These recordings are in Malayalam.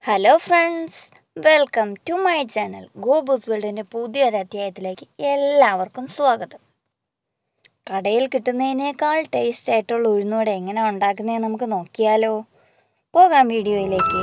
hello friends welcome to my channel ഗോബൂസ് വേൾഡിൻ്റെ പുതിയൊരു അധ്യായത്തിലേക്ക് എല്ലാവർക്കും സ്വാഗതം കടയിൽ കിട്ടുന്നതിനേക്കാൾ ടേസ്റ്റ് ആയിട്ടുള്ള ഉഴുന്നുവട എങ്ങനെ ഉണ്ടാക്കുന്നതെന്ന് നമുക്ക് നോക്കിയാലോ പോകാം വീഡിയോയിലേക്ക്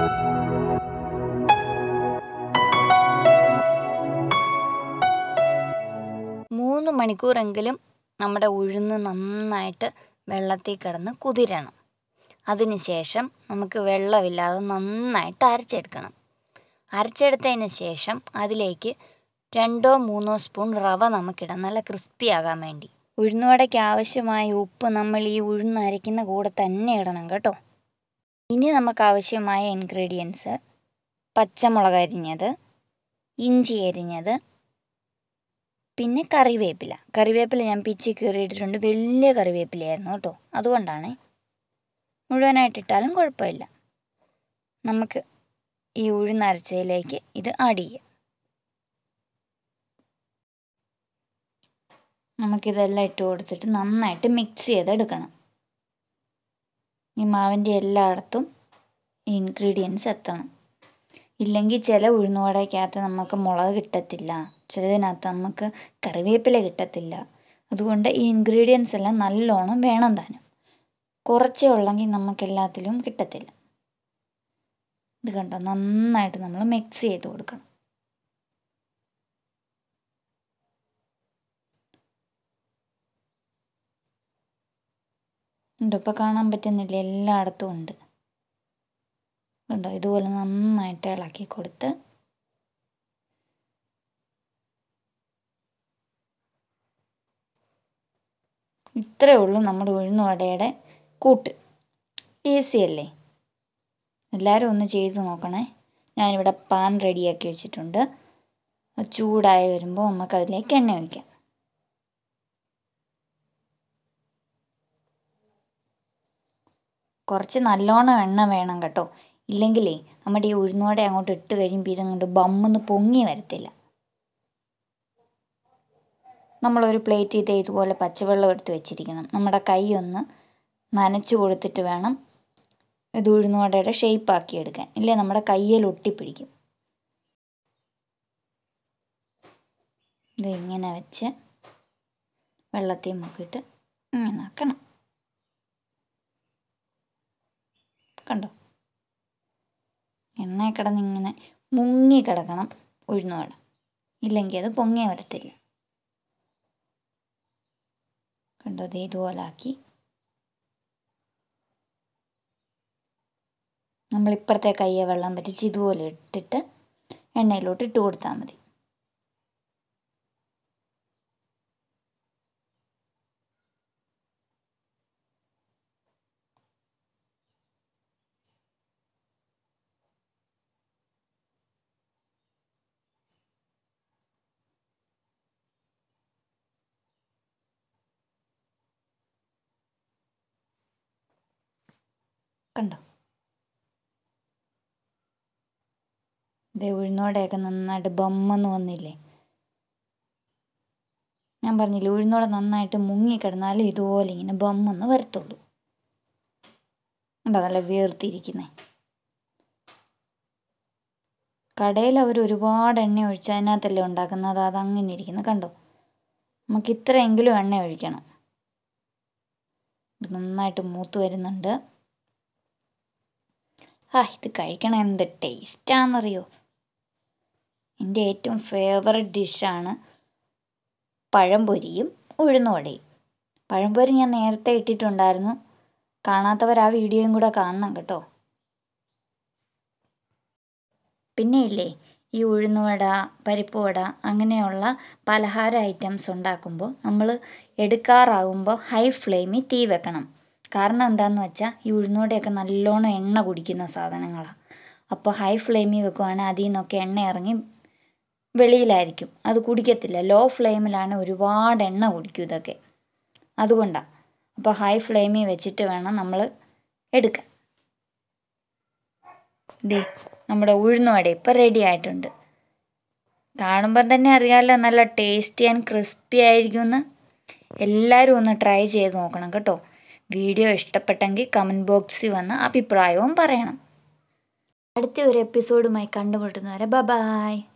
മൂന്ന് മണിക്കൂറെങ്കിലും നമ്മുടെ ഉഴുന്ന് നന്നായിട്ട് വെള്ളത്തിൽ കിടന്ന് കുതിരണം അതിനുശേഷം നമുക്ക് വെള്ളമില്ലാതെ നന്നായിട്ട് അരച്ചെടുക്കണം അരച്ചെടുത്തതിന് ശേഷം അതിലേക്ക് രണ്ടോ മൂന്നോ സ്പൂൺ റവ നമുക്കിടാം നല്ല ക്രിസ്പി ആകാൻ വേണ്ടി ഉഴുന്നുവടയ്ക്ക് ആവശ്യമായ ഉപ്പ് നമ്മൾ ഈ ഉഴുന്ന് അരയ്ക്കുന്ന കൂടെ തന്നെ ഇടണം കേട്ടോ ഇനി നമുക്ക് ആവശ്യമായ ഇൻഗ്രീഡിയൻസ് പച്ചമുളക് അരിഞ്ഞത് ഇഞ്ചി അരിഞ്ഞത് പിന്നെ കറിവേപ്പില കറിവേപ്പില ഞാൻ പിച്ചി കീറിയിട്ടിട്ടുണ്ട് വലിയ കറിവേപ്പിലയായിരുന്നു കേട്ടോ അതുകൊണ്ടാണ് മുഴുവനായിട്ടിട്ടാലും കുഴപ്പമില്ല നമുക്ക് ഈ ഉഴുന്നരച്ചതിലേക്ക് ഇത് ആഡ് ചെയ്യാം നമുക്കിതെല്ലാം ഇട്ട് കൊടുത്തിട്ട് നന്നായിട്ട് മിക്സ് ചെയ്തെടുക്കണം ഈ മാവിൻ്റെ എല്ലായിടത്തും ഈ ഇൻഗ്രീഡിയൻസ് എത്തണം ഇല്ലെങ്കിൽ ചില ഉഴുന്നുവടയ്ക്കകത്ത് നമുക്ക് മുളക് കിട്ടത്തില്ല ചിലതിനകത്ത് നമുക്ക് കറിവേപ്പില കിട്ടത്തില്ല അതുകൊണ്ട് ഈ ഇൻഗ്രീഡിയൻസ് എല്ലാം നല്ലോണം വേണം താനും കുറച്ചേ ഉള്ളെങ്കിൽ നമുക്കെല്ലാത്തിലും കിട്ടത്തില്ല ഇത് കണ്ടോ നന്നായിട്ട് നമ്മൾ മിക്സ് ചെയ്ത് കൊടുക്കണം ഉണ്ട് ഇപ്പോൾ കാണാൻ പറ്റുന്നില്ല എല്ലായിടത്തും ഉണ്ട് കണ്ടോ ഇതുപോലെ നന്നായിട്ട് ഇളക്കി കൊടുത്ത് ഇത്രയേ ഉള്ളൂ നമ്മുടെ ഉഴുന്നുവടയുടെ കൂട്ട് ഈസി അല്ലേ എല്ലാവരും ഒന്ന് ചെയ്ത് നോക്കണേ ഞാനിവിടെ പാൻ റെഡിയാക്കി വെച്ചിട്ടുണ്ട് ചൂടായി വരുമ്പോൾ നമുക്ക് അതിലേക്ക് എണ്ണ ഒഴിക്കാം കുറച്ച് നല്ലോണം എണ്ണ വേണം കേട്ടോ ഇല്ലെങ്കിലേ നമ്മുടെ ഈ ഉഴുന്നുവട അങ്ങോട്ട് ഇട്ട് കഴിയുമ്പോൾ ഇതങ്ങോട്ട് ബമ്മെന്ന് പൊങ്ങി വരത്തില്ല നമ്മളൊരു പ്ലേറ്റ് ഇതേ ഇതുപോലെ പച്ചവെള്ളം എടുത്ത് വെച്ചിരിക്കണം നമ്മുടെ കൈ ഒന്ന് നനച്ച് കൊടുത്തിട്ട് വേണം ഇത് ഉഴുന്നുവടയുടെ ഷേപ്പാക്കി എടുക്കാൻ ഇല്ലേ നമ്മുടെ കയ്യിൽ ഒട്ടിപ്പിടിക്കും ഇത് ഇങ്ങനെ വെച്ച് വെള്ളത്തിൽ മുക്കിയിട്ട് ഇങ്ങനെ ആക്കണം കണ്ടോ എണ്ണ കിടന്നിങ്ങനെ മുങ്ങി കിടക്കണം ഉഴുന്നുവട ഇല്ലെങ്കിൽ അത് പൊങ്ങി വരത്തില്ല കണ്ടോ ദേ ഇതുപോലെ ആക്കി നമ്മൾ ഇപ്പുറത്തെ കയ്യെ വെള്ളം പറ്റിച്ച് ഇതുപോലെ ഇട്ടിട്ട് എണ്ണയിലോട്ട് ഇട്ട് കൊടുത്താൽ മതി കണ്ടോ ഇതേ ഉഴുന്നോടെയൊക്കെ നന്നായിട്ട് ബമ്മെന്ന് വന്നില്ലേ ഞാൻ പറഞ്ഞില്ലേ ഉഴുന്നോടെ നന്നായിട്ട് മുങ്ങിക്കിടന്നാലേ ഇതുപോലെ ഇങ്ങനെ ബമ്മെന്ന് വരത്തുള്ളൂ കണ്ടോ നല്ല വീർത്തിരിക്കുന്നേ കടയിൽ അവർ ഒരുപാട് എണ്ണ ഒഴിച്ച് അതിനകത്തല്ലേ ഉണ്ടാക്കുന്നത് അത് അങ്ങനെ ഇരിക്കുന്നത് കണ്ടോ നമുക്ക് ഇത്രയെങ്കിലും എണ്ണ ഒഴിക്കണം നന്നായിട്ട് മൂത്ത് വരുന്നുണ്ട് ആ ഇത് കഴിക്കണം എന്ത് ടേസ്റ്റാണെന്നറിയോ എൻ്റെ ഏറ്റവും ഫേവററ്റ് ഡിഷാണ് പഴംപൊരിയും ഉഴുന്നുവടയും പഴംപൊരി ഞാൻ നേരത്തെ ഇട്ടിട്ടുണ്ടായിരുന്നു കാണാത്തവർ ആ വീഡിയോയും കൂടെ കാണണം കേട്ടോ പിന്നെ ഇല്ലേ ഈ ഉഴുന്നുവട പരിപ്പുവട അങ്ങനെയുള്ള പലഹാര ഐറ്റംസ് ഉണ്ടാക്കുമ്പോൾ നമ്മൾ എടുക്കാറാകുമ്പോൾ ഹൈ ഫ്ലെയിമിൽ തീ വെക്കണം കാരണം എന്താണെന്ന് വെച്ചാൽ ഈ ഉഴുന്നുവടയൊക്കെ നല്ലോണം എണ്ണ കുടിക്കുന്ന സാധനങ്ങളാണ് അപ്പോൾ ഹൈ ഫ്ലെയിമിൽ വെക്കുവാണെങ്കിൽ അതിൽ നിന്നൊക്കെ എണ്ണ ഇറങ്ങി വെളിയിലായിരിക്കും അത് കുടിക്കത്തില്ല ലോ ഫ്ലെയിമിലാണ് ഒരുപാട് എണ്ണ കുടിക്കും ഇതൊക്കെ അതുകൊണ്ടാണ് അപ്പോൾ ഹൈ ഫ്ലെയിമിൽ വെച്ചിട്ട് വേണം നമ്മൾ എടുക്കാൻ ദേ നമ്മുടെ ഉഴുന്നുവട ഇപ്പോൾ റെഡി ആയിട്ടുണ്ട് കാണുമ്പോൾ തന്നെ അറിയാമല്ലോ നല്ല ടേസ്റ്റി ആൻഡ് ക്രിസ്പി ആയിരിക്കുമെന്ന് എല്ലാവരും ഒന്ന് ട്രൈ ചെയ്ത് നോക്കണം കേട്ടോ വീഡിയോ ഇഷ്ടപ്പെട്ടെങ്കിൽ കമൻറ്റ് ബോക്സിൽ വന്ന് അഭിപ്രായവും പറയണം അടുത്ത ഒരു എപ്പിസോഡുമായി കണ്ടുമുട്ടുന്നവരെ ബ ബായ്